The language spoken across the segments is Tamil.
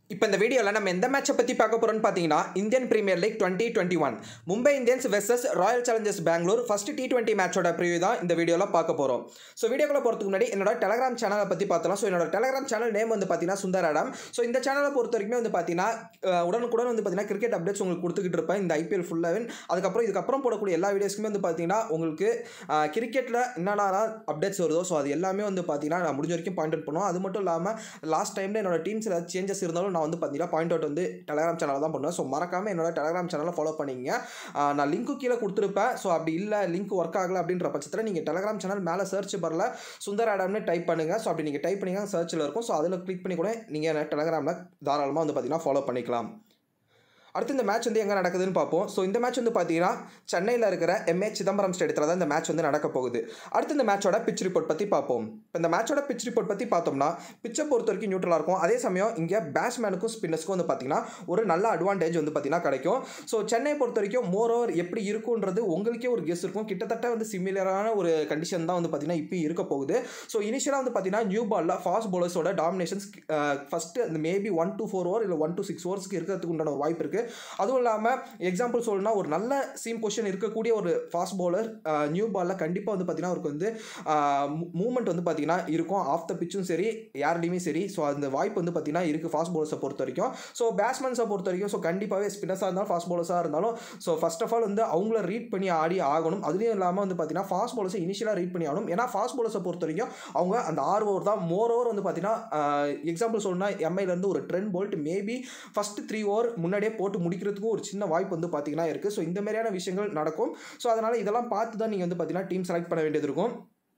இப்போ இந்த வீடியோவில் நம்ம எந்த மேட்சை பற்றி பார்க்க போகிறோம்னு பார்த்தீங்கன்னா Indian premier league twenty twenty one Mumbai Indians versus royal challengers Bangalore first T twenty மேட்சோட ப்ரிவியூ தான் இந்த வீடியோவில் பார்க்க போகிறோம் ஸோ வீடியோக்குள்ள போகிறதுக்கு முன்னாடி என்னோட டெலகிராம் சேனலை பற்றி பார்த்தலாம் ஸோ என்னோட டெலகிராம் சேனல் நேம் வந்து பார்த்தீங்கன்னா சுந்தர் ஆடம் ஸோ இந்த சேனலை பொறுத்த வரைக்கும் வந்து பார்த்தீங்கன்னா அஹ், உடனுக்குடன் வந்து பார்த்தீங்கன்னா கிரிக்கெட் அப்டேட்ஸ் உங்களுக்கு கொடுத்துக்கிட்டு இருப்பேன் இந்த ஐபிஎல் ஃபுல்லாக அதுக்கப்புறம் இதுக்கப்புறம் போடக்கூடிய எல்லா வீடியோஸ்க்குமே வந்து பார்த்தீங்கன்னா உங்களுக்கு கிரிக்கெட்டில் என்னென்ன அப்டேட்ஸ் வருதோ ஸோ அது எல்லாமே வந்து பார்த்தீங்கன்னா நான் முடிஞ்ச வரைக்கும் பாயிண்ட் அவுட் பண்ணுவோம் அது மட்டும் இல்லாமல் லாஸ்ட் டைமில் என்னோட டீம்ஸ் ஏதாவது சேஞ்சஸ் இருந்தாலும் நான் வந்து பார்த்தீங்கன்னா பாயிண்ட் அவுட் வந்து டெலகிராம் சேனலில் தான் பண்ணுவேன் ஸோ மறக்காமல் என்னோட டெலகிராம் சேனலை ஃபாலோ பண்ணிங்க ஆஹ் நான் லிங்க்கு கீழே கொடுத்துருப்பேன் ஸோ அப்படி இல்லை லிங்க் ஒர்க் ஆகலை அப்படின்ற பட்சத்தில் நீங்கள் டெலகிராம் சேனல் மேலே சர்ச் பரல சுந்தர் ஆடம்னு டைப் பண்ணுங்கள் ஸோ அப்படி நீங்கள் டைப் பண்ணிங்க சர்ச்சில் இருக்கும் ஸோ அதில் கிளிக் பண்ணி கூட நீங்கள் டெலகிராமில் தாராளமாக வந்து பார்த்தீங்கன்னா ஃபாலோ பண்ணிக்கலாம் அடுத்து இந்த மேட்ச் வந்து எங்கே நடக்குதுன்னு பார்ப்போம் ஸோ இந்த மேட்ச் வந்து பார்த்தீங்கன்னா சென்னையில் இருக்கிற எம்ஏ சிதம்பரம் ஸ்டேடியத்தில் தான் இந்த மேட்ச் வந்து நடக்க போகுது அடுத்து இந்த மேட்சோட பிச் ரிப்போர்ட் பற்றி பார்ப்போம் இப்போ இந்த மேட்சோட பிச் ரிப்போர்ட் பற்றி பார்த்தோம்னா பிச்சை பொறுத்த வரைக்கும் நியூட்ரலாக இருக்கும் அதே சமயம் இங்கே பேட்ஸ்மேனுக்கும் ஸ்பின்னர்ஸ்க்கும் வந்து பார்த்தீங்கன்னா ஒரு நல்ல அட்வான்டேஜ் வந்து பார்த்தீங்கன்னா கிடைக்கும் ஸோ சென்னை பொறுத்த வரைக்கும் மோர் ஓவர் எப்படி இருக்குன்றது உங்களுக்கே ஒரு கெஸ் இருக்கும் கிட்டத்தட்ட வந்து சிமிலரான ஒரு கண்டிஷன் தான் வந்து பார்த்தீங்கன்னா இப்போ இருக்க போகுது ஸோ இனிஷியலாக வந்து பார்த்தீங்கன்னா நியூ பாலில் ஃபாஸ்ட் பவுலர்ஸோட டாமினேஷன்ஸ் ஃபஸ்ட்டு அந்த maybe one to four over இல்லை ஒன் to சிக்ஸ் ஓவர்ஸ்க்கு இருக்கிறதுக்கு உண்டான ஒரு வாய்ப்பு இருக்குது அதுவும் இல்லாமல் எக்ஸாம்பிள் சொல்லணும்னா ஒரு நல்ல சீம் பொசிஷன் இருக்கக்கூடிய ஒரு ஃபாஸ்ட் பவுலர் நியூ பாலில் கண்டிப்பாக வந்து பார்த்தீங்கன்னா அவருக்கு வந்து மூவ்மெண்ட் வந்து பார்த்தீங்கன்னா இருக்கும் ஆஃப் த பிச்சும் சரி யார்டையுமே சரி ஸோ அந்த வாய்ப்பு வந்து பார்த்தீங்கன்னா இருக்குது ஃபாஸ்ட் பவுலர்ஸை பொறுத்த வரைக்கும் ஸோ பேட்ஸ்மேன்ஸை பொறுத்த வரைக்கும் ஸோ கண்டிப்பாகவே ஸ்பின்னர்ஸாக இருந்தாலும் ஃபாஸ்ட் பவுலர்ஸாக இருந்தாலும் ஸோ ஃபர்ஸ்ட் ஆஃப் ஆல் வந்து அவங்கள ரீட் பண்ணி ஆடி ஆகணும் அதுலேயும் இல்லாமல் வந்து பார்த்தீங்கன்னா ஃபாஸ்ட் பவுலர்ஸை இனிஷியலாக ரீட் பண்ணி ஆகணும் ஏன்னா ஃபாஸ்ட் பவுலர்ஸை பொறுத்த வரைக்கும் அவங்க அந்த ஆறு ஓவர் தான் மோர் ஓவர் வந்து பார்த்தீங்கன்னா எக்ஸாம்பிள் சொல்லணும்னா எம்ஐலேருந்து ஒரு Trent Boult maybe first three over முன்னாடியே போட்டு முடிக்கிறதுக்கும் ஒரு சின்ன வாய்ப்பு வந்து பார்த்தீங்கன்னா இருக்குது ஸோ இந்த மாதிரியான விஷயங்கள் நடக்கும் ஸோ அதனால் இதெல்லாம் பார்த்து தான் நீங்கள் வந்து பார்த்தீங்கன்னா டீம் செலக்ட் பண்ண வேண்டியது இருக்கும்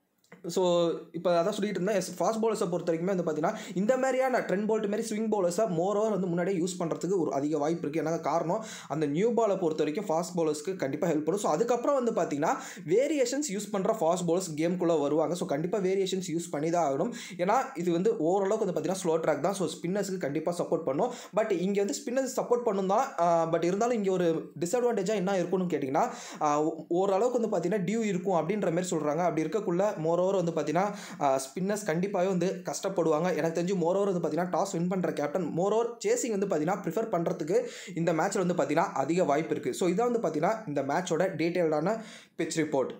ஸோ இப்போ அதான் சொல்லிட்டு இருந்தேன் எஸ் ஃபாஸ்ட் பவுலர்ஸை பொறுத்த வரைக்குமே வந்து பார்த்தீங்கன்னா இந்த மாதிரியான ட்ரெண்ட் போல்ட் மாதிரி ஸ்விங் பவுலர்ஸை மோர் ஓவர் வந்து முன்னாடியே யூஸ் பண்ணுறதுக்கு ஒரு அதிக வாய்ப்பு இருக்குது ஏன்னா காரணம் அந்த நியூ பாலை பொறுத்த வரைக்கும் ஃபாஸ்ட் பவுலர்ஸ்க்கு கண்டிப்பாக ஹெல்ப் பண்ணும் ஸோ அதுக்கப்புறம் வந்து பார்த்தீங்கன்னா வேரியேஷன்ஸ் யூஸ் பண்ணுற ஃபாஸ்ட் பவுலர்ஸ் கேம்குள்ளே வருவாங்க ஸோ கண்டிப்பாக வேரியேஷன்ஸ் யூஸ் பண்ணி தான் ஆகணும் ஏன்னா இது வந்து ஓரளவுக்கு வந்து பார்த்தீங்கன்னா ஸ்லோ ட்ராக் தான் ஸோ ஸ்பின்னர்ஸ்க்கு கண்டிப்பாக சப்போர்ட் பண்ணும் பட் இங்கே வந்து ஸ்பின்னர்ஸ் சப்போர்ட் பண்ணும் தான் பட் இருந்தாலும் இங்கே ஒரு டிஸ்அட்வான்டேஜாக என்ன இருக்கும்னு கேட்டிங்கன்னா ஆஹ் ஓரளவுக்கு வந்து பார்த்தீங்கன்னா டியூ இருக்கும் அப்படின்ற மாதிரி சொல்கிறாங்க அப்படி இருக்கக்குள்ள மோர் ஓவர் வந்து பார்த்தீங்கன்னா ஸ்பின்னர்ஸ் கண்டிப்பாகவே வந்து கஷ்டப்படுவாங்க எனக்கு தெரிஞ்சு மோர் ஓவர் வந்து பார்த்தீங்கன்னா டாஸ் வின் பண்ணுற கேப்டன் மோர் ஓவர் சேசிங் வந்து பார்த்தீங்கன்னா ப்ரிஃபர் பண்ணுறதுக்கு இந்த மேட்ச்சில் வந்து பார்த்தீங்கன்னா அதிக வாய்ப்பு இருக்குது ஸோ இதான் வந்து பார்த்தீங்கன்னா இந்த மேட்சோட டீட்டெயில்டான பிச் ரிப்போர்ட்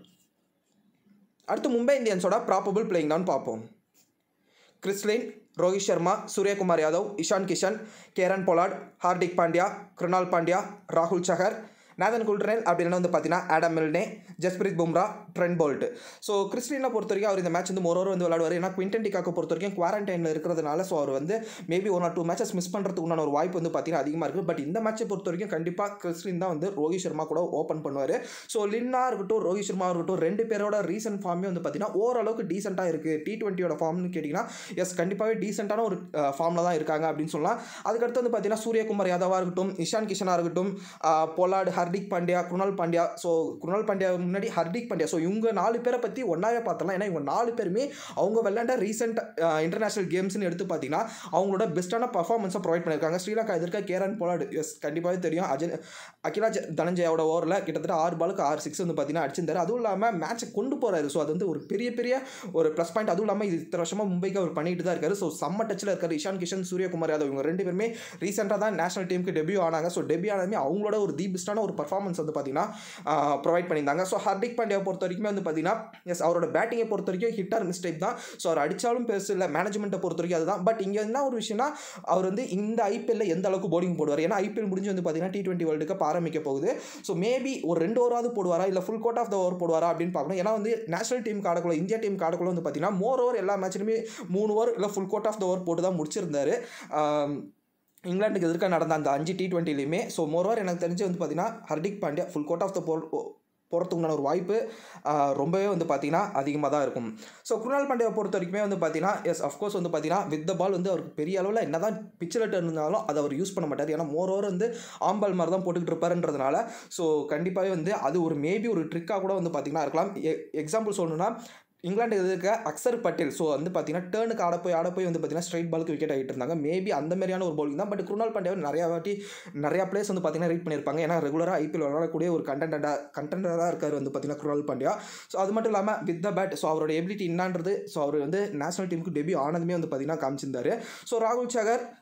அடுத்து மும்பை இந்தியன்ஸோட ப்ராபபிள் பிளேயிங் தான் பார்ப்போம் Chris Lynn Rohit Sharma Suryakumar Yadav Ishan Kishan Kieron Pollard Hardik Pandya Krunal Pandya ராகுல் சஹர் நேதன் குல்ட்ரேல் அப்படின்னு வந்து பார்த்தீங்கன்னா Adam Milne Jasprit Bumrah Trent Boult so கிறிஸ்டினை பொறுத்த வரைக்கும் அவர் இந்த மேட்ச் வந்து மோரோவர் வந்து விளையாடுவார் ஏன்னா குவிண்டன் டிகாக்கை பொறுத்த வரைக்கும் குவாரண்டைனில் இருக்கிறதுனால ஸோ அவர் வந்து maybe one or two matches miss பண்ணுறதுக்கு உண்டான ஒரு வாய்ப்பு வந்து பார்த்தீங்கன்னா அதிகமாக இருக்குது பட் இந்த மேட்சை பொறுத்த வரைக்கும் கண்டிப்பாக கிறிஸ்டின் தான் வந்து ரோஹித் சர்மா கூட ஓப்பன் பண்ணுவார் ஸோ லின்னா இருக்கட்டும் ரோஹித் சர்மா இருக்கட்டும் ரெண்டு பேரோட ரீசன்ட் ஃபார்மே வந்து பார்த்தீங்கன்னா ஓரளவுக்கு டீசெண்டாக இருக்குது டி டுவெண்ட்டியோட ஃபார்ம்னு கேட்டிங்கன்னா எஸ் கண்டிப்பாகவே டீசெண்டான ஒரு ஃபார்மில் தான் இருக்காங்க அப்படின்னு சொல்லலாம் அதுக்கடுத்து வந்து பார்த்தீங்கன்னா சூரியகுமார் யாதவாக இருக்கட்டும் இஷான் கிஷனாக இருக்கட்டும் பொலாட் ஹர்திக் பாண்டியா குருணால் பாண்டியா ஸோ குருணால் பாண்டியா முன்னாடி ஹர்திக் பாண்டியா ஸோ இவங்க நாலு பேரை பற்றி ஒன்றாவே பார்த்தலாம் ஏன்னா இவங்க நாலு பேருமே அவங்க விளையாண்ட ரீசெண்ட் இன்டர்நேஷனல் கேம்ஸ்னு எடுத்து பார்த்தீங்கன்னா அவங்களோட பெஸ்ட்டான பர்ஃபார்மன்ஸை ப்ரொவைட் பண்ணியிருக்காங்க ஸ்ரீலங்கா எதிர்க்க கேரன் பொலாட் எஸ் கண்டிப்பாகவே தெரியும் அஜய் அகிலா ஜ- தனஞ்சயாவோட ஓவரில் கிட்டத்தட்ட ஆறு பாலுக்கு ஆறு சிக்ஸ் வந்து பார்த்தீங்கன்னா அடிச்சிருந்தாரு அதுவும் இல்லாமல் மேட்சை கொண்டு போகிறாரு ஸோ அது வந்து ஒரு பெரிய பெரிய ஒரு ப்ளஸ் பாயிண்ட் அதுவும் இல்லாமல் இது இத்தனை வருஷமாக மும்பைக்கு அவர் பண்ணிட்டு தான் இருக்காரு ஸோ செம்ம டச்சில் இருக்காரு இஷான் கிஷன் சூரியகுமார் யாதவ் இவங்க ரெண்டு பேருமே ரீசெண்டாக தான் நேஷனல் டீமுக்கு டெபியூ ஆனாங்க ஸோ டெபியூ ஆனதுமே அவங்களோட ஒரு தி பெஸ்ட்டான ஒரு பர்ஃபார்மன்ஸ் வந்து பார்த்தீங்கன்னா ப்ரொவைட் பண்ணியிருந்தாங்க ஸோ ஹர்திக் பாண்டியாவை பொறுத்த வரைக்குமே வந்து பார்த்தீங்கன்னா எஸ் அவரோட பேட்டிங்கை பொறுத்த வரைக்கும் ஹிட் ஆர் மிஸ்டேக் தான் ஸோ அவர் அடித்தாலும் பெருசு இல்லை மேனேஜ்மெண்ட்டை பொறுத்த வரைக்கும் அதுதான் பட் இங்கே என்ன ஒரு விஷயம்னா அவர் வந்து இந்த ஐபிஎல்ல எந்த அளவுக்கு போலிங் போடுவார் ஏன்னா ஐபிஎல் முடிஞ்சு வந்து பார்த்தீங்கன்னா டி டுவெண்ட்டி வேர்ல்டு கப் ஆரம்பிக்க போகுது ஸோ மேபி ஒரு ரெண்டு ஓவராவது போடுவாரா இல்லை full quota of the over போடுவாரா அப்படின்னு பார்க்கணும் ஏன்னா வந்து நேஷனல் டீம் ஆடக்குள்ள இந்தியா டீம் ஆடக்குள்ள வந்து பார்த்தீங்கன்னா மோர் ஓவர் எல்லா மேட்ச்லையுமே மூணு ஓவர் இல்லை full quota of the over போட்டு தான் முடிச்சிருந்தாரு ஆம், இங்கிலாந்துக்கு எதிர்க்க நடந்த அந்த அஞ்சு டி டுவெண்ட்டிலையுமே ஸோ மோரோவர் எனக்கு தெரிஞ்சு வந்து பார்த்தீங்கன்னா Hardik Pandya full quota of the four போகிறதுக்குண்டான ஒரு வாய்ப்பு ஆஹ், ரொம்பவே வந்து பார்த்தீங்கன்னா அதிகமாக தான் இருக்கும் ஸோ குருணால் பாண்டியாவை பொறுத்த வரைக்குமே வந்து பார்த்தீங்கன்னா எஸ் அஃப்கோர்ஸ் வந்து பார்த்தீங்கன்னா வித் த பால் வந்து அவருக்கு பெரிய அளவில் என்ன தான் பிச்சில் இருந்தாலும் அதை அவர் யூஸ் பண்ண மாட்டார் ஏன்னா மோர் ஓவர் வந்து ஆம்பால் மாதிரி தான் போட்டுக்கிட்டு இருப்பாருன்றதுனால ஸோ கண்டிப்பாகவே வந்து அது ஒரு மேபி ஒரு ட்ரிக்காக கூட வந்து பார்த்தீங்கன்னா இருக்கலாம் எக்ஸாம்பிள் சொல்லணும்னா இங்கிலாந்து எதிர்க்க அக்சர் பட்டேல் ஸோ வந்து பார்த்தீங்கன்னா டேர்னுக்கு ஆட போய் ஆட போய் வந்து பார்த்தீங்கன்னா ஸ்ட்ரைட் பாலுக்கு விக்கெட் ஆகிட்டு இருந்தாங்க மேபி அந்த மாதிரியான ஒரு bowling தான் பட் குருணால் பாண்டியா நிறையா வாட்டி நிறையா பிளேஸ் வந்து பார்த்தீங்கன்னா ரீட் பண்ணியிருப்பாங்க ஏன்னா ரெகுலராக ஐபிஎல் விளாடக்கூடிய ஒரு கண்டென்டாக கண்டென்டராக இருக்கார் வந்து பார்த்தீங்கன்னா குருணால் பாண்டியா ஸோ அது மட்டும் இல்லாமல் வித் த பேட் ஸோ அவரோட எபிலிட்டி என்னன்றது ஸோ அவர் வந்து நேஷனல் டீமுக்கு டெபியூ ஆனதுமே வந்து பார்த்தீங்கன்னா காமிச்சிருந்தாரு ஸோ ராகுல் சகர்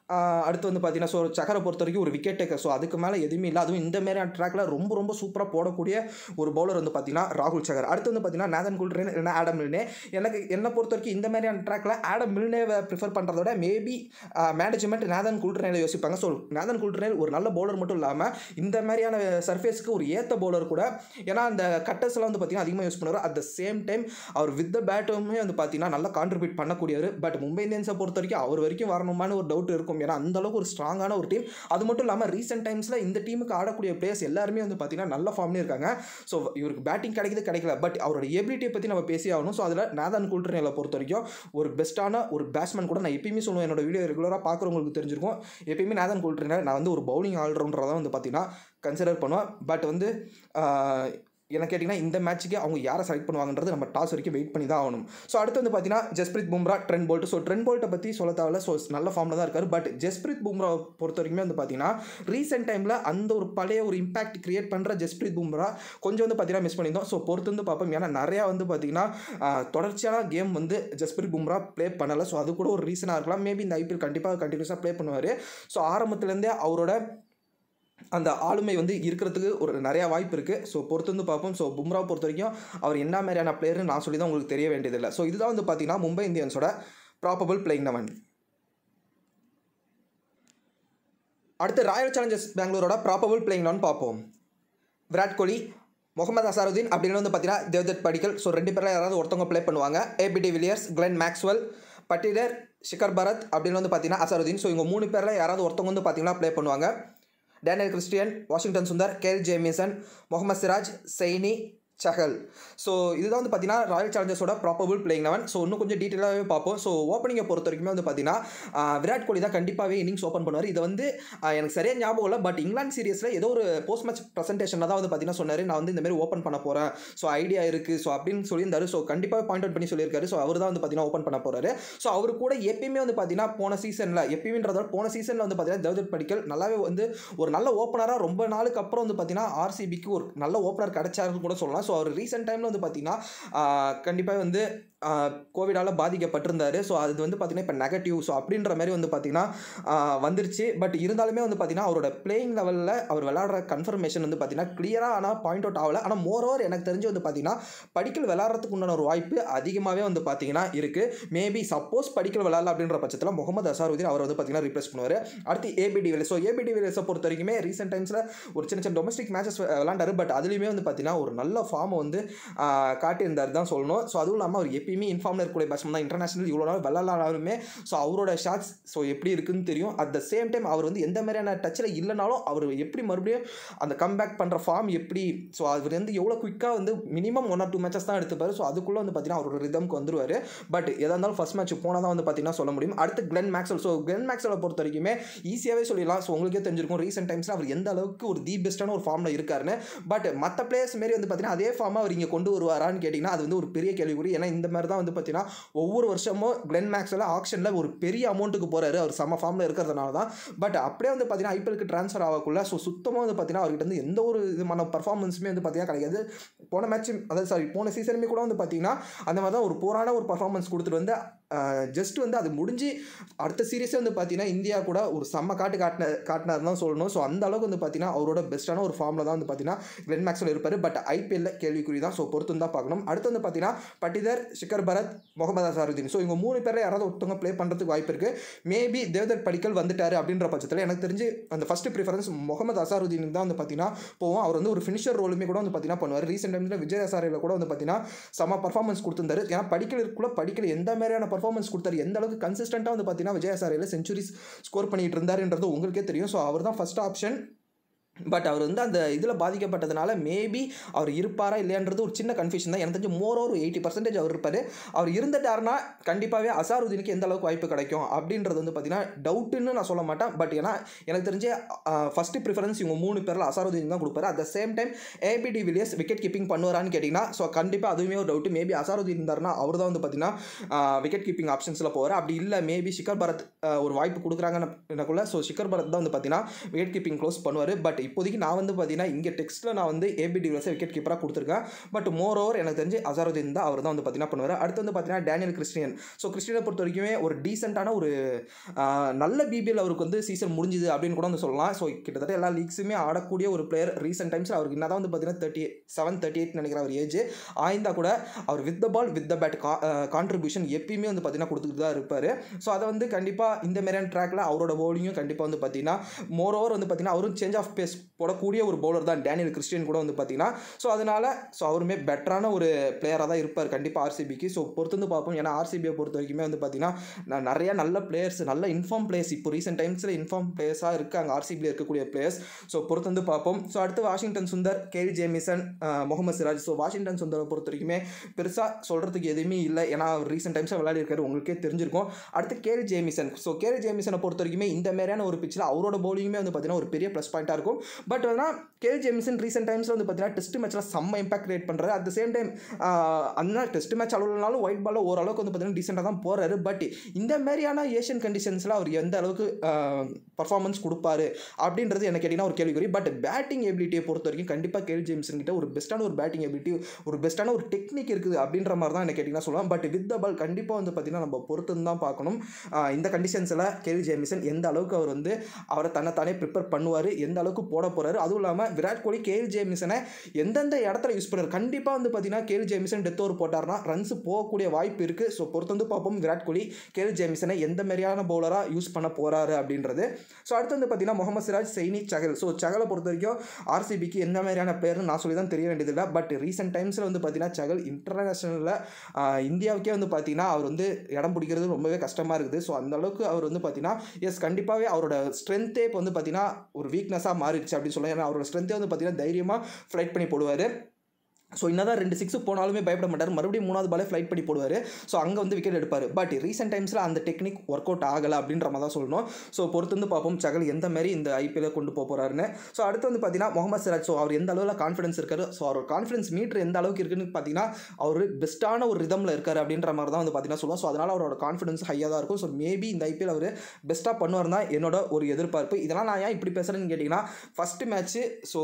ஆஹ் அடுத்து வந்து பார்த்தீங்கன்னா ஸோ சக்கரை பொறுத்த வரைக்கும் ஒரு விக்கெட் டேக்கர் ஸோ அதுக்கு மேலே எதுவுமே இல்லை அதுவும் இந்த மாதிரியான ட்ராக்ல ரொம்ப ரொம்ப சூப்பராக போடக்கூடிய ஒரு பவுலர் வந்து பார்த்தீங்கன்னா ராகுல் சகர் அடுத்து வந்து பார்த்தீங்கன்னா நேதன் குல்ட்ரேன் இல்லைனா ஆடம் மில்னே எனக்கு என்னை பொறுத்த வரைக்கும் இந்த மாதிரியான ட்ராக்ல ஆடம் மில்னேவை ப்ரிஃபர் பண்ணுறத விட மேபி மேனேஜ்மெண்ட் நேதன் குல்ட்ரேனில் யோசிப்பாங்க ஸோ நேதன் குல்ட்ரேன் ஒரு நல்ல பவுலர் மட்டும் இல்லாமல் இந்த மாதிரியான சர்ஃபேஸ்க்கு ஒரு ஏற்ற பவுலர் கூட ஏன்னா அந்த கட்டர்ஸ்லாம் வந்து பார்த்தீங்கன்னா அதிகமாக யூஸ் பண்ணுவார் அட் த சேம் டைம் அவர் வித் த பேட்டுமே வந்து பார்த்தீங்கன்னா நல்லா கான்ட்ரிபியூட் பண்ணக்கூடியவர் பட் மும்பை இந்தியன்ஸை பொறுத்த வரைக்கும் அவர் வரைக்கும் வரணுமான்னு ஒரு டவுட் இருக்கும் ஏன்னா அந்த அளவுக்கு ஒரு ஸ்ட்ராங்கான ஒரு டீம் அது மட்டும் இல்லாமல் ரீசெண்ட் டைம்ஸில் இந்த டீமுக்கு ஆடக்கூடிய பிளேயர்ஸ் எல்லாருமே வந்து பார்த்தீங்கன்னா நல்ல ஃபார்ம்லேயே இருக்காங்க ஸோ இவருக்கு பேட்டிங் கிடைக்குது கிடைக்கல பட் அவரோட எபிலிட்டியை பற்றி நம்ம பேசி ஆகணும் ஸோ அதில் நாதான் குல்ட்ரனில் பொறுத்த வரைக்கும் ஒரு பெஸ்ட்டான ஒரு பேட்ஸ்மேன் கூட நான் எப்பயுமே சொல்லுவேன் என்னோட வீடியோ ரெகுலராக பார்க்குறவங்களுக்கு தெரிஞ்சிருக்கும் எப்பயுமே நாதான் குல்ட்ரனை நான் வந்து ஒரு பவுலிங் ஆல்ரவுண்டராக தான் வந்து பார்த்தீங்கன்னா கன்சிடர் பண்ணுவேன் பட் வந்து ஆஹ், என்ன கேட்டிங்கன்னா இந்த மேட்ச்சுக்கு அவங்க யாரை செலக்ட் பண்ணுவாங்கன்றது நம்ம டாஸ் வரைக்கும் வெயிட் பண்ணி தான் ஆகணும் ஸோ அடுத்து வந்து பார்த்தீங்கன்னா Jasprit Bumrah Trent Boult so Trent போல்ட்டை பற்றி சொல்ல தேவையில்ல ஸோ நல்ல ஃபார்மில் தான் இருக்காரு பட் ஜஸ்பிரீத் பும்ரா பொறுத்த வரைக்குமே வந்து பார்த்தீங்கன்னா ரீசெண்ட் டைமில் அந்த ஒரு பழைய ஒரு இம்பாக்ட் கிரியேட் பண்ணுற ஜஸ்பிரீத் பும்ரா கொஞ்சம் வந்து பார்த்தீங்கன்னா மிஸ் பண்ணியிருந்தோம் ஸோ பொறுத்து வந்து பார்ப்போம் ஏன்னா நிறையா வந்து பார்த்தீங்கன்னா ஆஹ், தொடர்ச்சியான கேம் வந்து ஜஸ்பிரீத் பும்ரா ப்ளே பண்ணலை ஸோ அது கூட ஒரு ரீசனாக இருக்கலாம் மேபி இந்த ஐபிஎல் கண்டிப்பாக கண்டினியூஸாக ப்ளே பண்ணுவார் ஸோ ஆரம்பத்துலேருந்தே அவரோட அந்த ஆளுமை வந்து இருக்கிறதுக்கு ஒரு நிறையா வாய்ப்பு இருக்குது ஸோ பொறுத்து வந்து பார்ப்போம் ஸோ பும்ரா பொறுத்த வரைக்கும் அவர் என்ன மாதிரியான பிளேயர்னு நான் சொல்லி தான் உங்களுக்கு தெரிய வேண்டியதில்லை ஸோ இதுதான் வந்து பார்த்தீங்கன்னா மும்பை இந்தியன்ஸோட ப்ராபபிள் பிளேயிங் லெவன் அடுத்து ராயல் சேலஞ்சர்ஸ் பெங்களூரோட ப்ராபபிள் பிளேயிங் லெவன் பார்ப்போம் விராட் கோலி முகமது அசாருதீன் அப்படின்னு வந்து பார்த்தீங்கன்னா தேவ்தத் படிக்கல் ஸோ ரெண்டு பேரில் யாராவது ஒருத்தவங்க ப்ளே பண்ணுவாங்க ABD Villiers Glenn Maxwell Patidar Srikar Bharat அப்படின்னு வந்து பார்த்தீங்கன்னா அசாருதீன் ஸோ இவங்க மூணு பேரில் யாராவது ஒருத்தவங்க வந்து பார்த்தீங்கன்னா ப்ளே பண்ணுவாங்க Daniel Christian Washington Sundar Kyle Jamieson Mohammed Siraj Saini Chahal so இதுதான் வந்து பார்த்தீங்கன்னா ராயல் சேலஞ்சர்ஸோட ப்ராப்பபிள் பிளேயிங் லெவன் ஸோ இன்னும் கொஞ்சம் டீட்டெயிலாகவே பார்ப்போம் ஸோ ஓப்பனிங்கை பொறுத்த வரைக்குமே வந்து பார்த்தீங்கன்னா ஆஹ், விராட் கோலி தான் கண்டிப்பாகவே இன்னிங்ஸ் ஓப்பன் பண்ணுவார் இதை வந்து ஆஹ், எனக்கு சரியாக ஞாபகம் இல்லை பட் இங்கிலாந்து சீரியஸில் ஏதோ ஒரு போஸ்ட் மேட்ச் ப்ரெசன்டேஷனில் தான் வந்து பார்த்தீங்கன்னா சொன்னார் நான் வந்து இந்த மாதிரி ஓப்பன் பண்ண போகிறேன் ஸோ ஐடியா இருக்குது ஸோ அப்படின்னு சொல்லியிருந்தாரு ஸோ கண்டிப்பாக பாயிண்ட் அவுட் பண்ணி சொல்லியிருக்காரு ஸோ அவர் தான் வந்து பார்த்தீங்கன்னா ஓப்பன் பண்ண போகிறாரு ஸோ அவர் கூட எப்பயுமே வந்து பார்த்தீங்கன்னா போன சீசனில் எப்பயுமேன்றத விட போன சீசனில் வந்து பார்த்தீங்கன்னா தேவ்தத் படிக்கல் நல்லாவே வந்து ஒரு நல்ல ஓப்பனராக ரொம்ப நாளுக்கு அப்புறம் வந்து பார்த்தீங்கன்னா ஆர்சிபிக்கு ஒரு நல்ல ஓப்பனர் கிடைச்சாருன்னு கூட சொல்லலாம் ஸோ அவர் ரீசெண்ட் டைமில் வந்து பார்த்தீங்கன்னா கண்டிப்பாக வந்து கோவிடால் பாதிக்கப்பட்டிருந்தார் ஸோ அது வந்து பார்த்தீங்கன்னா இப்போ நெகட்டிவ் ஸோ அப்படின்ற மாதிரி வந்து பார்த்தீங்கன்னா ஆஹ், வந்துருச்சு பட் இருந்தாலுமே வந்து பார்த்தீங்கன்னா அவரோட பிளேயிங் லெவலில் அவர் விளையாடுற கன்ஃபர்மேஷன் வந்து பார்த்தீங்கன்னா கிளியராக ஆனால் பாயிண்ட் அவுட் ஆகலை ஆனால் மோரோவர் எனக்கு தெரிஞ்சு வந்து பார்த்தீங்கன்னா படிக்கல் விளையாடுறதுக்கு உண்டான ஒரு வாய்ப்பு அதிகமாகவே வந்து பார்த்தீங்கன்னா இருக்குது மேபி சப்போஸ் படிக்கல் விளையாடல அப்படின்ற பட்சத்தில் முகமது அசாருதீன் அவர் வந்து பார்த்தீங்கன்னா ரீப்ளேஸ் பண்ணுவார் அடுத்து ஏபிடி வில்லியர்ஸ் ஸோ ஏபிடி வில்லியர்ஸை பொறுத்த வரைக்குமே ரீசெண்ட் டைம்ஸில் ஒரு சின்ன சின்ன டொமஸ்டிக் மேட்சஸ் விளாண்டாரு பட் அதுலேயுமே வந்து பார்த்தீங்கன்னா ஒரு நல்ல ஃபார்மை வந்து ஆஹ், காட்டியிருந்தார் தான் சொல்லணும் ஸோ அதுவும் இல்லாமல் அவர் எப்பயுமே இன்ஃபார்மில் இருக்கக்கூடிய பேட்ஸ்மேன் தான் இன்டர்நேஷனல் இவ்வளோ நாள் விளாட்னாலுமே ஸோ அவரோட ஷாட்ஸ் ஸோ எப்படி இருக்குன்னு தெரியும் அட் த சேம் டைம் அவர் வந்து எந்த மாதிரியான டச்சில் இல்லைனாலும் அவர் எப்படி மறுபடியும் அந்த கம்பேக் பண்ணுற ஃபார்ம் எப்படி ஸோ அவர் வந்து எவ்வளோ குயிக்காக வந்து minimum one or two matches தான் எடுத்துப்பார் ஸோ அதுக்குள்ளே வந்து பார்த்தீங்கன்னா அவரோட ரிதம்க்கு வந்துருவார் பட் எதாக இருந்தாலும் ஃபஸ்ட் மேட்ச் போனால் தான் வந்து பார்த்தீங்கன்னா சொல்ல முடியும் அடுத்து கிளென் மேக்ஸ்வெல் ஸோ கிளென் மேக்ஸ்வெலை பொறுத்த வரைக்குமே ஈஸியாகவே சொல்லிடலாம் ஸோ உங்களுக்கே தெரிஞ்சிருக்கும் ரீசெண்ட் டைம்ஸில் அவர் எந்த அளவுக்கு ஒரு தி பெஸ்ட்டான ஒரு ஃபார்மில் இருக்காருன்னு பட் மற்ற பிளேயர்ஸ் மாரி வந்து பார்த்தீங்கன்னா அதே ஃபார்மாக அவர் இங்கே கொண்டு வருவாரான்னு கேட்டிங்கன்னா அது வந்து ஒரு பெரிய கேள்விக்குறி ஏன்னா இந்த மாதிரி தான் வந்து பார்த்தீங்கன்னா ஒவ்வொரு வருஷமும் கிளென் மேக்ஸ்வெல் ஆக்ஷனில் ஒரு பெரிய அமௌண்ட்டுக்கு போகிறாரு அவர் செம்ம ஃபார்மில் இருக்கிறதுனால தான் பட் அப்படியே வந்து பார்த்தீங்கன்னா ஐபிஎலுக்கு ட்ரான்ஸ்ஃபர் ஆகக்குள்ள ஸோ சுத்தமாக வந்து பார்த்தீங்கன்னா அவர்கிட்ட வந்து எந்த ஒரு விதமான பர்ஃபார்மன்ஸுமே வந்து பார்த்தீங்கன்னா கிடையாது போன மேட்ச் அதாவது சாரி போன சீசனுமே கூட வந்து பார்த்தீங்கன்னா அந்த மாதிரி தான் ஒரு போரான ஒரு பர்ஃபார்மன்ஸ் கொடுத்துட்டு வந்து ஜஸ்ட் வந்து அது முடிஞ்சு அடுத்த சீரீஸே வந்து பார்த்தீங்கன்னா இந்தியா கூட ஒரு செம்ம காட்டு காட்டின காட்டினார் தான் சொல்லணும் ஸோ அந்த அளவுக்கு வந்து பார்த்தீங்கன்னா அவரோட பெஸ்ட்டான ஒரு ஃபார்மில் தான் வந்து பார்த்தீங்கன்னா கிளென் மேக்ஸ்வெல் இருப்பார் பட் ஐபிஎல்ல கேள்விக்குறி தான் ஸோ பொறுத்து தான் பார்க்கணும் அடுத்து வந்து பார்த்தீங்கன்னா பட்டிதர் ஷிகர் பரத் முகமது அசாருதீன் ஸோ இவங்க மூணு பேரில் யாராவது ஒருத்தவங்க ப்ளே பண்ணுறதுக்கு வாய்ப்பு இருக்குது மேபி தேவ்தர் படிக்கல் வந்துட்டாரு அப்படின்ற பட்சத்தில் எனக்கு தெரிஞ்சு அந்த ஃபஸ்ட்டு ப்ரிஃபரன்ஸ் முகமது அசாருதீன் தான் வந்து பார்த்தீங்கன்னா போவோம் அவர் வந்து ஒரு ஃபினிஷர் ரோலுமே கூட வந்து பார்த்தீங்கன்னா பண்ணுவார் ரீசெண்ட் டைம்ஸில் விஜய் அசாரியில் கூட வந்து பார்த்தீங்கன்னா செம்ம பர்ஃபார்மன்ஸ் கொடுத்துருந்தாரு ஏன்னா படிக்கலுக்குள்ள படிக்கல எந்த மாதிரியான பர்ஃபார்மன்ஸ் கொடுத்தாரு எந்த அளவுக்கு கன்சிஸ்டண்ட்டாக வந்து பார்த்தீங்கன்னா விஜய் அசாரியில் செஞ்சுரிஸ் ஸ்கோர் பண்ணிட்டு இருந்தாருன்றது உங்களுக்கே தெரியும் ஸோ அவர் தான் ஃபஸ்ட் ஆப்ஷன் பட் அவர் வந்து அந்த இதில் பாதிக்கப்பட்டதுனால மேபி அவர் இருப்பாரா இல்லையான்றது ஒரு சின்ன கன்ஃபியூஷன் தான் எனக்கு தெரிஞ்சு மோர் ஒரு எயிட்டி பர்சன்டேஜ் அவர் இருப்பார் அவர் இருந்துட்டாருன்னா கண்டிப்பாகவே அசாருதீனுக்கு எந்த அளவுக்கு வாய்ப்பு கிடைக்கும் அப்படின்றது வந்து பார்த்தீங்கன்னா டவுட்டுன்னு நான் சொல்ல மாட்டேன் பட் ஏன்னா எனக்கு தெரிஞ்சு ஃபஸ்ட்டு ப்ரிஃபரன்ஸ் இவங்க மூணு பேரில் அசாருதீன் தான் கொடுப்பாரு at the same time AB de Villiers wicket keeping பண்ணுவாரான்னு கேட்டிங்கன்னா ஸோ கண்டிப்பாக அதுவுமே ஒரு டவுட் மேபி அசாருதீன் இருந்தாருன்னா அவர் தான் வந்து பார்த்தீங்கன்னா விக்கெட் கீப்பிங் ஆப்ஷன்ஸில் போவார் அப்படி இல்லை மேபி ஷிகர் பரத் ஆஹ், ஒரு வாய்ப்பு கொடுக்குறாங்கன்னு ஸோ ஷிகர் பரத் தான் வந்து பார்த்தீங்கன்னா விக்கெட் கீப்பிங் க்ளோஸ் பண்ணுவார் பட் இப்போதைக்கு நான் வந்து பார்த்தீங்கன்னா இங்கே டெக்ஸ்ட்டில் நான் வந்து ஏபி டிவிலஸை விக்கெட் கீப்பராக கொடுத்துருக்கேன் பட் மோர் ஓவர் எனக்கு தெரிஞ்சு அசாருதீன் தான் அவர் தான் வந்து பார்த்தீங்கன்னா பண்ணுவார் அடுத்து வந்து பார்த்தீங்கன்னா டேனியல் கிறிஸ்டியன் ஸோ கிறிஸ்டியனை பொறுத்த வரைக்குமே ஒரு டீசெண்டான ஒரு ஆஹ், நல்ல பிபிஎல் அவருக்கு வந்து சீசன் முடிஞ்சுது அப்படின்னு கூட வந்து சொல்லலாம் ஸோ கிட்டத்தட்ட எல்லா லீக்ஸுமே ஆடக்கூடிய ஒரு பிளேயர் ரீசெண்ட் டைம்ஸில் அவருக்கு என்ன வந்து பார்த்தீங்கன்னா தேர்ட்டி செவன் தேர்ட்டி எயிட் நினைக்கிற அவர் ஏஜ் ஆயிருந்தா கூட அவர் with the ball with the bat contribution எப்பயுமே வந்து பார்த்தீங்கன்னா கொடுத்துட்டு தான் இருப்பார் ஸோ அதை வந்து கண்டிப்பாக இந்த மாதிரியான ட்ராக்ல அவரோட பவுலிங்கும் கண்டிப்பாக வந்து பார்த்தீங்கன்னா மோர் ஓவர் வந்து பார்த்தீங்கன்னா அவரும் சேஞ்ச் ஆஃப் பேஸ் போடக்கூடிய ஒரு பவுலர் தான் டேனியல் கிறிஸ்டியன் கூட வந்து பார்த்தீங்கன்னா ஸோ அதனால ஸோ அவருமே பெட்டரான ஒரு பிளேயராக தான் இருப்பார் கண்டிப்பாக ஆர்சிபிக்கு ஸோ பொறுத்து வந்து பார்ப்போம் ஏன்னா ஆர்சிபியை பொறுத்த வரைக்குமே வந்து பார்த்தீங்கன்னா நான் நிறைய நல்ல பிளேயர்ஸ் நல்ல இன்ஃபார்ம் பிளேயர்ஸ் இப்போ ரீசெண்ட் டைம்ஸில் இன்ஃபார்ம் பிளேயர்ஸாக இருக்காங்க ஆர்சிபியில் இருக்கக்கூடிய பிளேயர்ஸ் ஸோ பொறுத்து வந்து பார்ப்போம் ஸோ அடுத்து வாஷிங்டன் சுந்தர் கேரி ஜேமிசன் அஹ், முகமது சிராஜ் ஸோ வாஷிங்டன் சுந்தரை பொறுத்த வரைக்குமே பெருசாக சொல்கிறதுக்கு எதுவுமே இல்லை ஏன்னா அவர் ரீசெண்ட் டைம்ஸாக விளையாடி இருக்காரு உங்களுக்கே தெரிஞ்சிருக்கும் அடுத்து கேரி ஜேமிசன் ஸோ கேரி ஜேமிசனை பொறுத்த வரைக்குமே இந்த மாதிரியான ஒரு பிச்சில் அவரோட பவுலிங்குமே வந்து பார்த்தீங்கன்னா ஒரு பெரிய ப்ளஸ் பாயிண்ட்டாக இருக்கும் பட் ஆனால் கேரி ஜேமிசன் ரீசெண்ட் டைம்ஸில் வந்து பார்த்தீங்கன்னா டெஸ்ட் மேட்ச்சில் செம்ம இம்பாக்ட் கிரியேட் பண்ணுறாரு அட் த சேம் டைம் அந்த டெஸ்ட் மேட்ச் அளவுனாலும் ஒயிட் பாலில் ஓரளவுக்கு வந்து பார்த்தீங்கன்னா டீசெண்டாக தான் போகிறாரு பட் இந்த மாதிரியான ஏஷியன் கண்டிஷன்ஸில் அவர் எந்த அளவுக்கு பர்ஃபார்மன்ஸ் கொடுப்பாரு அப்படின்றது எனக்கு கேட்டிங்கன்னா ஒரு கேள்விக்குறி பட் பேட்டிங் எபிலிட்டியை பொறுத்த வரைக்கும் கண்டிப்பாக கேல் ஜேம்சன் கிட்ட ஒரு பெஸ்ட்டான ஒரு பேட்டிங் எபிலிட்டி ஒரு பெஸ்ட்டான ஒரு டெக்னிக் இருக்குது அப்படின்ற மாதிரி தான் எனக்கு கேட்டிங்கன்னா சொல்லலாம் பட் வித் த பால் கண்டிப்பாக வந்து பார்த்தீங்கன்னா நம்ம பொறுத்து தான் பார்க்கணும் ஆஹ் இந்த கண்டிஷன்ஸில் கேல் ஜேமிசன் எந்த அளவுக்கு அவர் வந்து அவரை தன்னைத்தானே ப்ரிப்பேர் பண்ணுவார் எந்த அளவுக்கு போட போகிறாரு அதுவும் இல்லாமல் விராட் கோலி கேல் ஜேமிசனை எந்தெந்த இடத்துல யூஸ் பண்ணுறாரு கண்டிப்பாக வந்து பார்த்தீங்கன்னா கேல் ஜேமிசன் டெத் ஓவர் போட்டார்னா ரன்ஸ் போகக்கூடிய வாய்ப்பு இருக்குது ஸோ பொறுத்து வந்து பார்ப்போம் விராட் கோலி கேல் ஜேமிசனை எந்த மாதிரியான பவுலராக யூஸ் பண்ண போகிறாரு அப்படின்றது ஸோ அடுத்து வந்து பார்த்தீங்கன்னா முகமது சிராஜ் சைனி சகல் ஸோ சகலை பொறுத்த வரைக்கும் ஆர்சிபிக்கு எந்த மாதிரியான பேர்னு நான் சொல்லி தான் தெரிய வேண்டியதில்லை பட் ரீசெண்ட் டைம்ஸில் வந்து பார்த்தீங்கன்னா சகல் இன்டர்நேஷனலில் இந்தியாவுக்கே வந்து பார்த்தீங்கன்னா அவர் வந்து இடம் பிடிக்கிறது ரொம்பவே கஷ்டமாக இருக்குது ஸோ அந்த அளவுக்கு அவர் வந்து பார்த்தீங்கன்னா எஸ் கண்டிப்பாகவே அவரோட ஸ்ட்ரென்த்தே இப்போ வந்து பார்த்தீங்கன்னா ஒரு வீக்னஸாக மாறிடுச்சு அப்படின்னு சொல்லலாம் ஏன்னா அவரோட ஸ்ட்ரென்த்தே வந்து பார்த்தீங்கன்னா தைரியமாக ஃப்ளைட் பண்ணி போடுவார் ஸோ என்னதான் ரெண்டு சிக்ஸ் போனாலுமே பயப்பட மாட்டார் மறுபடியும் மூணாவது பாலே ஃப்ளைட் பண்ணி போடுவார் ஸோ அங்கே வந்து விக்கெட் எடுப்பார் பட் ரீசெண்ட் டைம்ஸில் அந்த டெக்னிக் ஒர்க் அவுட் ஆகலை அப்படின்ற மாதிரி தான் சொல்லணும் ஸோ பொறுத்து வந்து பார்ப்போம் சகல் எந்த மாதிரி இந்த ஐபிஎல்ல கொண்டு போக போகிறாருன்னு ஸோ அடுத்து வந்து பார்த்தீங்கன்னா முகமது சிராஜ் ஸோ அவர் எந்த அளவில் கான்ஃபிடன்ஸ் இருக்காரு ஸோ அவர் கான்ஃபிடன்ஸ் மீட்டர் எந்த அளவுக்கு இருக்குன்னு பார்த்தீங்கன்னா அவர் பெஸ்ட்டான ஒரு ரிதமில் இருக்கார் அப்படின்ற மாதிரி தான் வந்து பார்த்தீங்கன்னா சொல்லுவோம் ஸோ அதனால் அவரோட கான்ஃபிடன்ஸ் ஹையாக தான் இருக்கும் ஸோ மேபி இந்த ஐபிஎல் அவர் பெஸ்ட்டாக பண்ணுவார் தான் என்னோட ஒரு எதிர்பார்ப்பு இதெல்லாம் நான் ஏன் இப்படி பேசுகிறேன்னு கேட்டிங்கன்னா ஃபஸ்ட்டு மேட்ச்சு ஸோ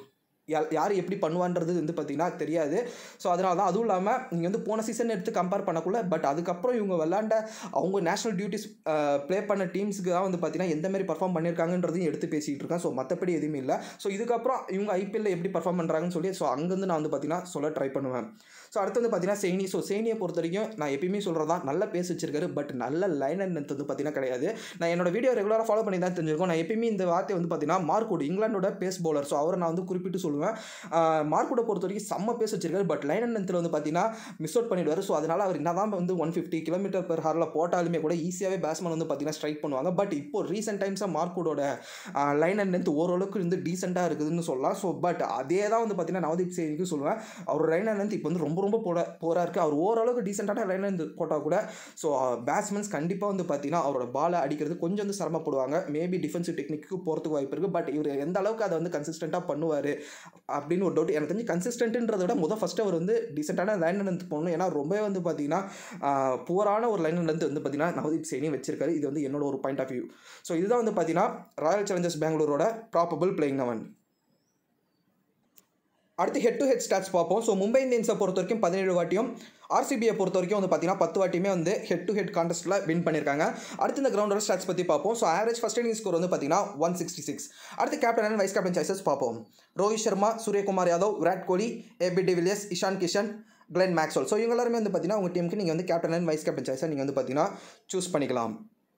யா- யார் எப்படி பண்ணுவான்றது வந்து பார்த்தீங்கன்னா தெரியாது ஸோ அதனால தான் அதுவும் இல்லாமல் நீங்கள் வந்து போன சீசன் எடுத்து கம்பேர் பண்ணக்குள்ள பட் அதுக்கப்புறம் இவங்க விளாண்ட அவங்க நேஷனல் டியூட்டிஸ் ப்ளே பண்ண டீம்ஸுக்கு தான் வந்து பார்த்தீங்கன்னா எந்த மாதிரி பர்ஃபார்ம் பண்ணியிருக்காங்கன்றதையும் எடுத்து பேசிகிட்டு இருக்கேன் ஸோ மற்றபடி எதுவுமே இல்லை ஸோ இதுக்கப்புறம் இவங்க ஐபிஎல்ல எப்படி பர்ஃபார்ம் பண்ணுறாங்கன்னு சொல்லி ஸோ அங்கேருந்து நான் வந்து பார்த்தீங்கன்னா சொல்ல ட்ரை பண்ணுவேன் ஸோ அடுத்து வந்து பார்த்தீங்கன்னா செயினி ஸோ செயினியை பொறுத்த வரைக்கும் நான் எப்பயுமே சொல்கிறதா நல்ல பேஸ் வச்சிருக்காரு பட் நல்ல லைன் அண்ட் வந்து பார்த்தீங்கன்னா கிடையாது நான் என்னோட வீடியோ ரெகுலராக ஃபாலோ பண்ணி தான் தெரிஞ்சிருக்கோம் நான் எப்பயுமே இந்த வார்த்தை வந்து பார்த்தீங்கன்னா மார்க்குட் இங்கிலாண்டோட பேஸ் பவுலர் ஸோ அவரை நான் வந்து குறிப்பிட்டு சொல்லுவேன் மார்க்குட்டை பொறுத்த வரைக்கும் செம்ம பேஸ் வச்சிருக்காரு பட் லைன் அண்ட் வந்து பார்த்தீங்கன்னா மிஸ் அவுட் பண்ணிடுவார் ஸோ அதனால் அவர் என்னதான் வந்து ஒன் ஃபிஃப்டி கிலோமீட்டர் பெர் ஹாரில் போட்டாலுமே கூட ஈஸியாகவே பேட்ஸ்மேன் வந்து பார்த்தீங்கன்னா ஸ்ட்ரைக் பண்ணுவாங்க பட் இப்போ ரீசெண்ட் டைம்ஸாக மார்க்குடோட லைன் அண்ட் லென்த் ஓரளவுக்கு வந்து டீசெண்டாக இருக்குதுன்னு சொல்லலாம் ஸோ பட் அதே தான் வந்து பார்த்தீங்கன்னா நவதீப் சேனிக்கு சொல்லுவேன் அவர் லைன் அண்ட் லென்த் இப்போ வந்து ரொம்ப ரொம்ப போட போரா இருக்கு அவர் ஓரளவுக்கு டீசெண்டான லைன் லென்த் போட்டால் கூட ஸோ பேட்ஸ்மேன்ஸ் கண்டிப்பாக வந்து பார்த்தீங்கன்னா அவரோட பாலை அடிக்கிறது கொஞ்சம் வந்து சிரமப்படுவாங்க மேபி டிஃபென்சிவ் டெக்னிக்கு போகிறதுக்கு வாய்ப்பு இருக்குது பட் இவர் எந்த அளவுக்கு அதை வந்து கன்சிஸ்டண்ட்டாக பண்ணுவார் அப்படின்னு ஒரு டவுட் எனக்கு தெரிஞ்சு கன்சிஸ்டன்ட்ன்றதை விட முதல் ஃபஸ்ட்டு அவர் வந்து டீசெண்டான லைன் லென்த் போடணும் ஏன்னா ரொம்பவே வந்து பார்த்தீங்கன்னா புவரான ஒரு லைன் லென்த் வந்து பார்த்தீங்கன்னா நவதீப் சேனி வச்சிருக்காரு இது வந்து என்னோட ஒரு பாயிண்ட் ஆஃப் வியூ ஸோ இதுதான் வந்து பார்த்தீங்கன்னா ராயல் சேலஞ்சர்ஸ் பெங்களூரோட ப்ராபபிள் பிளேயிங் லெவன் அடுத்து ஹெட் டு ஹெட் ஸ்டாட்ஸ் பார்ப்போம் ஸோ மும்பை இந்தியன்ஸை பொறுத்த வரைக்கும் பதினேழு வாட்டியும் ஆர்சிபியை பொறுத்த வரைக்கும் வந்து பார்த்தீங்கன்னா பத்து வாட்டியுமே வந்து ஹெட் டு ஹெட் கான்டெஸ்ட்டில் வின் பண்ணியிருக்காங்க அடுத்து இந்த கிரவுண்டோட ஸ்டாட்ஸ் பற்றி பார்ப்போம் so average first inning score வந்து பார்த்தீங்கன்னா ஒன் சிக்ஸ்டி சிக்ஸ் அடுத்து captain and vice captain choices பார்ப்போம் Rohit Sharma Suryakumar Yadav Virat Kohli AB de Villiers Ishan Kishan Glenn Maxwell so இவங்க எல்லாருமே வந்து பார்த்தீங்கன்னா உங்கள் டீமுக்கு நீங்கள் வந்து கேப்டன் அண்ட் வைஸ் கேப்டன் சாய்ஸை நீங்கள் வந்து பார்த்தீங்கன்னா சூஸ் பண்ணிக்கலாம்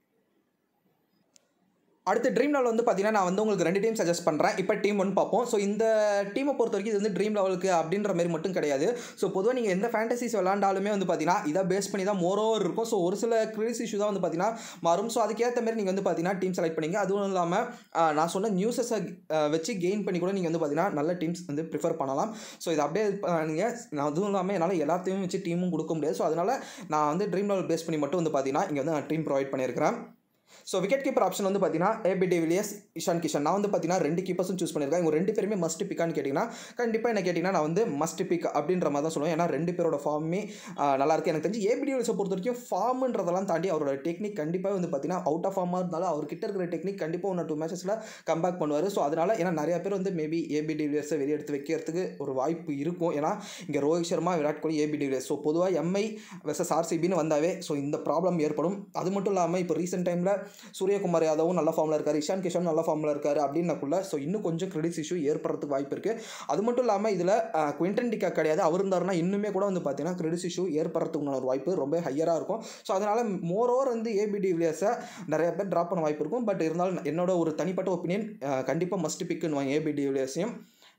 அடுத்து ட்ரீம் லெவல் வந்து பார்த்தீங்கன்னா நான் வந்து உங்களுக்கு ரெண்டு டீம் சஜஸ்ட் பண்ணுறேன் இப்போ டீம் ஒன் பார்ப்போம் ஸோ இந்த டீமை பொறுத்த வரைக்கும் இது வந்து ட்ரீம் லெவலுக்கு அப்படின்ற மாதிரி மட்டும் கிடையாது ஸோ பொதுவாக நீங்கள் எந்த ஃபேண்டசிஸ் விளாண்டாலுமே வந்து பார்த்தீங்கன்னா இதை பேஸ் பண்ணி தான் மோர் ஓவர் இருக்கும் ஸோ ஒரு சில கிரிஸ் இஷ்யூ தான் வந்து பார்த்தீங்கன்னா மாறும் ஸோ அதுக்கேற்ற மாதிரி நீங்கள் வந்து பார்த்தீங்கன்னா டீம் செலக்ட் பண்ணிங்க அதுவும் இல்லாமல் ஆஹ், நான் சொன்ன நியூஸஸை வச்சு கெயின் பண்ணி கூட நீங்கள் வந்து பார்த்தீங்கன்னா நல்ல டீம்ஸ் வந்து ப்ரிஃபர் பண்ணலாம் ஸோ இது அப்படியே நீங்கள் நான் அதுவும் இல்லாமல் என்னால் எல்லாத்தையும் வச்சு டீமும் கொடுக்க முடியாது ஸோ அதனால் நான் வந்து ட்ரீம் லெவல் பேஸ் பண்ணி மட்டும் வந்து பார்த்தீங்கன்னா இங்கே வந்து நான் டீம் ப்ரொவைட் பண்ணியிருக்கிறேன் ஸோ விக்கெட் கீப்பர் ஆப்ஷன் வந்து பார்த்தீங்கன்னா ஏபி டிவிலியர்ஸ் இஷான் கிஷன் நான் வந்து பார்த்தீங்கன்னா ரெண்டு கீப்பர்ஸும் சூஸ் பண்ணியிருக்கேன் இவங்க ரெண்டு பேருமே மஸ்ட் பிக்கான்னு கேட்டிங்கன்னா கண்டிப்பாக என்ன கேட்டிங்கன்னா நான் வந்து மஸ்ட் பிக் அப்படின்ற மாதிரி தான் சொல்லுவேன் ஏன்னா ரெண்டு பேரோட ஃபார்மே நல்லா இருக்கு எனக்கு தெரிஞ்சு ஏபி டிவிலியர்ஸை பொறுத்த வரைக்கும் ஃபார்ம்ன்றதெல்லாம் தாண்டி அவரோட டெக்னிக் கண்டிப்பாக வந்து பார்த்தீங்கன்னா அவுட் ஆஃப் ஃபார்மாக இருந்தாலும் அவர்கிட்ட இருக்கிற டெக்னிக் கண்டிப்பாக ஒன்று டூ மேட்சஸில் கம்பேக் பண்ணுவார் ஸோ அதனால் ஏன்னா நிறைய பேர் வந்து மேபி ஏபி டிவிலியர்ஸை வெளியே எடுத்து வைக்கிறதுக்கு ஒரு வாய்ப்பு இருக்கும் ஏன்னா இங்கே Rohit Sharma Virat Kohli AB de Villiers so பொதுவாக எம்ஐ வெர்சஸ் ஆர்சிபின்னு வந்தாவே ஸோ இந்த ப்ராப்ளம் ஏற்படும் அது மட்டும் இல்லாமல் இப்போ ரீசெண்ட் டைமில் சூரியகுமார் யாதவும் நல்ல ஃபார்மில் இருக்கார் இஷான் கிஷன் நல்ல ஃபார்மில் இருக்கார் அப்படின்னக்குள்ள ஸோ இன்னும் கொஞ்சம் கிரெடிட்ஸ் இஷ்யூ ஏற்படுறதுக்கு வாய்ப்பு இருக்குது அது மட்டும் இல்லாமல் இதில் குவிண்டன் டிக்கா கிடையாது அவர் இருந்தாருன்னா இன்னுமே கூட வந்து பார்த்தீங்கன்னா கிரெடிட்ஸ் இஷ்யூ ஏற்படுறதுக்குள்ள ஒரு வாய்ப்பு ரொம்ப ஹையராக இருக்கும் ஸோ அதனால் மோர் ஓவர் வந்து ஏபி டிவிலியர்ஸை நிறைய பேர் ட்ராப் பண்ண வாய்ப்பு இருக்கும் பட் இருந்தாலும் என்னோட ஒரு தனிப்பட்ட ஒப்பீனியன் கண்டிப்பாக மஸ்ட் பிக்குன்னு வாங்க ஏபி டிவிலியர்ஸையும்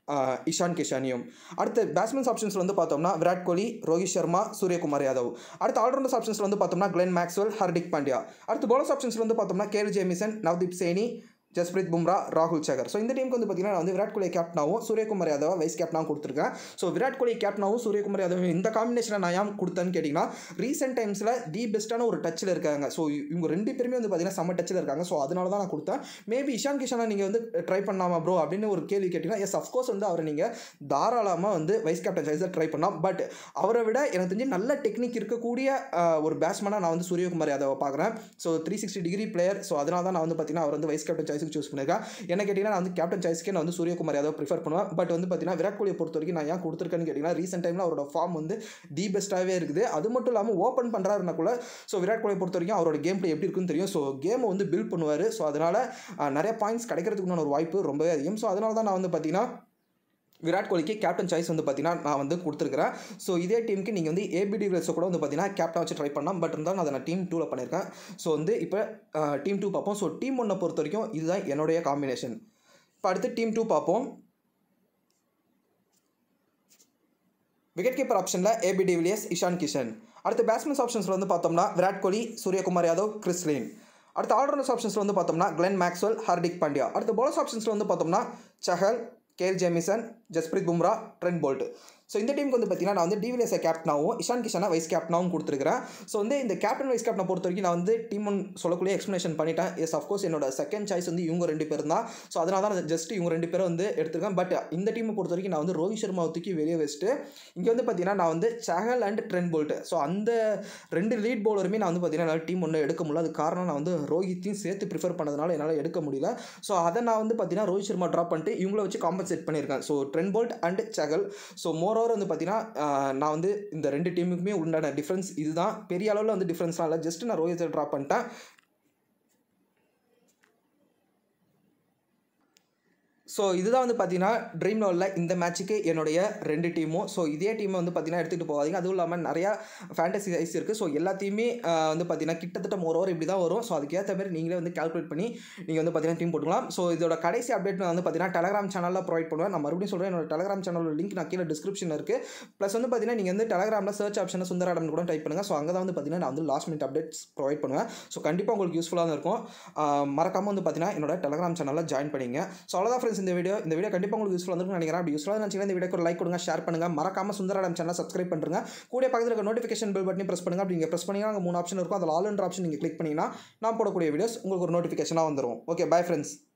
இஷான் கிஷானியும் அடுத்து பேட்ஸ்மேன்ஸ் ஆப்ஷன்ஸ் வந்து பார்த்தோம்னா விராட் கோலி ரோஹித் சர்மா சூரியகுமார் யாதவ் அடுத்து ஆல்ரவுண்டர்ஸ் ஆப்ஷன்ஸ் வந்து பார்த்தோம்னா கிளென் மேக்ஸ்வெல் ஹர்திக் பாண்டியா அடுத்து பவுலர்ஸ் ஆப்ஷன்ஸ் வந்து பார்த்தோம்னா கேல் ஜேமிசன் நவ்தீப் சேனி ஜஸ்பிரீத் பும்ரா ராகுல் சகர் ஸோ இந்த டீமுக்கு வந்து பார்த்தீங்கன்னா நான் வந்து விராட் கோலி கேப்டனாகவும் சூரியகுமார் யாதவ் வைஸ் கேப்டனாகவும் கொடுத்துருக்கேன் ஸோ விராட் கோலி கேப்டனாகவும் சூரியகுமார் யாதவ் இந்த காம்பினேஷனை நான் ஏன் கொடுத்தேன்னு கேட்டிங்கன்னா ரீசெண்ட் டைம்ஸில் தி பெஸ்ட்டான ஒரு டச்சில் இருக்காங்க ஸோ இவங்க ரெண்டு பேருமே வந்து பார்த்தீங்கன்னா செம்ம டச்சில் இருக்காங்க ஸோ அதனால தான் நான் கொடுத்தேன் மேபி இஷான் கிஷனை நீங்கள் வந்து ட்ரை பண்ணாமா ப்ரோ அப்படின்னு ஒரு கேள்வி கேட்டிங்கன்னா எஸ் அஃப்கோர்ஸ் வந்து அவரை நீங்கள் தாராளமாக வந்து வைஸ் கேப்டன் சைஸில் ட்ரை பண்ணலாம் பட் அவரை விட எனக்கு தெரிஞ்சு நல்ல டெக்னிக் இருக்கக்கூடிய ஒரு பேட்ஸ்மேனாக நான் வந்து சூரியகுமார் யாதவை பார்க்குறேன் so three sixty degree player so அதனால தான் நான் வந்து பார்த்தீங்கன்னா அவர் வந்து வைஸ் கேப்டன் சாய்ஸுக்கு சூஸ் பண்ணியிருக்கேன் என்ன கேட்டிங்கன்னா நான் வந்து கேப்டன் சாய்ஸ்க்கே நான் வந்து சூரியகுமார் யாதவ் ப்ரிஃபர் பண்ணுவேன் பட் வந்து பார்த்தீங்கன்னா விராட் கோலியை பொறுத்த வரைக்கும் நான் ஏன் கொடுத்துருக்கேன்னு கேட்டிங்கன்னா ரீசெண்ட் டைமில் அவரோட ஃபார்ம் வந்து தி பெஸ்ட்டாகவே இருக்குது அது மட்டும் இல்லாமல் ஓப்பன் பண்ணுறாருனா கூட ஸோ விராட் கோலியை பொறுத்த வரைக்கும் அவரோட கேம் பிளே எப்படி இருக்குன்னு தெரியும் ஸோ கேமை வந்து பில்ட் பண்ணுவார் ஸோ அதனால் நிறைய பாயிண்ட்ஸ் கிடைக்கிறதுக்குன்னு ஒரு வாய்ப்பு ரொம்பவே அதிகம் ஸோ அதனால தான் நான் வந்து பார்த்தீங்கன்னா விராட் கோலிக்கு கேப்டன் சாய்ஸ் வந்து பார்த்தீங்கன்னா நான் வந்து கொடுத்துருக்கிறேன் ஸோ இதே டீமுக்கு நீங்கள் வந்து ஏபி டிவிலியர்ஸை கூட வந்து பார்த்தீங்கன்னா கேப்டன் வச்சு ட்ரை பண்ணலாம் பட் இருந்தாலும் அதை நான் டீம் டூவில் பண்ணியிருக்கேன் ஸோ வந்து இப்போ டீம் டூ பார்ப்போம் ஸோ டீம் ஒன்றை பொறுத்த வரைக்கும் இதுதான் என்னுடைய காம்பினேஷன் இப்போ அடுத்து டீம் டூ பார்ப்போம் விக்கெட் கீப்பர் ஆப்ஷனில் ஏபி டிவிலியர்ஸ் இஷான் கிஷன் அடுத்து பேட்ஸ்மேன்ஸ் ஆப்ஷன்ஸில் வந்து பார்த்தோம்னா விராட் கோலி சூரியகுமார் யாதவ் கிறிஸ்லின் அடுத்து ஆல்ரவுண்டர்ஸ் ஆப்ஷன்ஸில் வந்து பார்த்தோம்னா கிளென் மேக்ஸ்வெல் ஹார்திக் பாண்டியா அடுத்து பவுலர்ஸ் ஆப்ஷன்ஸில் வந்து பார்த்தோம்னா Chahal Kyle Jamieson Jasprit Bumrah Trent Boult so இந்த டீமுக்கு வந்து பார்த்தீங்கன்னா நான் வந்து டிவிலியர்ஸை கேப்டனாகவும் இஷான் கிஷனை வைஸ் கேப்டனாகவும் கொடுத்துருக்கிறேன் ஸோ வந்து இந்த கேப்டன் வைஸ் கேப்டனை பொறுத்த வரைக்கும் நான் வந்து டீம் ஒன் சொல்லக்கூடிய எக்ஸ்ப்ளனேஷன் பண்ணிட்டேன் எஸ் அஃப்கோர்ஸ் என்னோட செகண்ட் சாய்ஸ் வந்து இவங்க ரெண்டு பேர் தான் ஸோ அதனால தான் நான் ஜஸ்ட் இவங்க ரெண்டு பேரும் வந்து எடுத்திருக்கேன் பட் இந்த டீமை பொறுத்த வரைக்கும் நான் வந்து ரோஹித் சர்மாவை தூக்கி வெளியே வச்சுட்டு இங்கே வந்து பார்த்தீங்கன்னா நான் வந்து Chahal and Trent Boult so அந்த ரெண்டு லீட் பவுலருமே நான் வந்து பார்த்தீங்கன்னா என்னால் டீம் ஒன்று எடுக்க முடியல அது காரணம் நான் வந்து ரோஹித்தையும் சேர்த்து ப்ரிஃபர் பண்ணதுனால என்னால் எடுக்க முடியல ஸோ அதை நான் வந்து பார்த்தீங்கன்னா ரோஹித் சர்மா ட்ராப் பண்ணிட்டு இவங்கள வச்சு காம்பன்சேட் பண்ணியிருக்கேன் so Trent Boult and Chahal so more over வந்து பார்த்தீங்கன்னா நான் வந்து இந்த ரெண்டு டீமுக்குமே உண்டான டிஃப்ரென்ஸ் இதுதான் பெரிய அளவில் வந்து டிஃப்ரென்ஸ்லாம் இல்லை ஜஸ்ட் நான் ரோஹித்தை ட்ராப் பண்ணிட்டேன் ஸோ இதுதான் வந்து பார்த்தீங்கன்னா ட்ரீம் லெவலில் இந்த மேட்ச்சுக்கு என்னுடைய ரெண்டு டீமும் ஸோ இதே டீமை வந்து பார்த்தீங்கன்னா எடுத்துகிட்டு போகாதீங்க அதுவும் இல்லாமல் நிறையா ஃபேண்டசி சைஸ் இருக்குது ஸோ எல்லாத்தையுமே வந்து பார்த்தீங்கன்னா கிட்டத்தட்ட மோர் ஓவர் இப்படி தான் வரும் ஸோ அதுக்கேற்ற மாதிரி நீங்களே வந்து கால்குலேட் பண்ணி நீங்கள் வந்து பார்த்தீங்கன்னா டீம் போட்டுக்கலாம் ஸோ இதோட கடைசி அப்டேட் நான் வந்து பார்த்தீங்கன்னா டெலகிராம் சேனலில் ப்ரொவைட் பண்ணுவேன் நான் மறுபடியும் சொல்கிறேன் என்னோட டெலகிராம் சேனலோட லிங்க் நான் கீழே டிஸ்கிரிப்ஷனில் இருக்குது ப்ளஸ் வந்து பார்த்தீங்கன்னா நீங்கள் வந்து டெலகிராமில் சர்ச் ஆப்ஷனை சுந்தராடன் கூட டைப் பண்ணுங்கள் ஸோ அங்கே தான் வந்து பார்த்தீங்கன்னா நான் வந்து லாஸ்ட் மினிட் அப்டேட்ஸ் ப்ரொவைட் பண்ணுவேன் ஸோ கண்டிப்பாக உங்களுக்கு யூஸ்ஃபுல்லாக இருக்கும் மறக்காமல் வந்து பார்த்தீங்கன்னா என்னோட டெலகிராம் சேனலில் ஜாயின் பண்ணிங்க ஸோ அவ்வளோதான் ஃப்ரெண்ட்ஸ் இந்த வீடியோ இந்த வீடியோ கண்டிப்பாக உங்களுக்கு யூஸ்ஃபுல்லாக இருக்கும்னு நினைக்கிறேன் அப்படி யூஸ்ஃபுல்லாக நினச்சிங்கன்னா இந்த வீடியோக்கு ஒரு லைக் கொடுங்க ஷேர் பண்ணுங்கள் மறக்காம சுந்தராடம் சேனல் சப்ஸ்கிரைப் பண்ணுங்க கூட பக்கத்தில் இருக்க நோட்டிஃபிகேஷன் பெல் பட்டனி ப்ரெஸ் பண்ணுங்க அப்படி நீங்கள் ப்ரெஸ் பண்ணிங்கன்னா அங்கே மூணு ஆப்ஷன் இருக்கும் அதில் ஆல் ஆப்ஷன் நீங்கள் கிளிக் பண்ணிங்கன்னா நான் போடக்கூடிய வீடியோஸ் உங்களுக்கு ஒரு நோட்டிஃபிகேஷனாக வந்துடும் ஓகே பை ஃப்ரெண்ட்ஸ்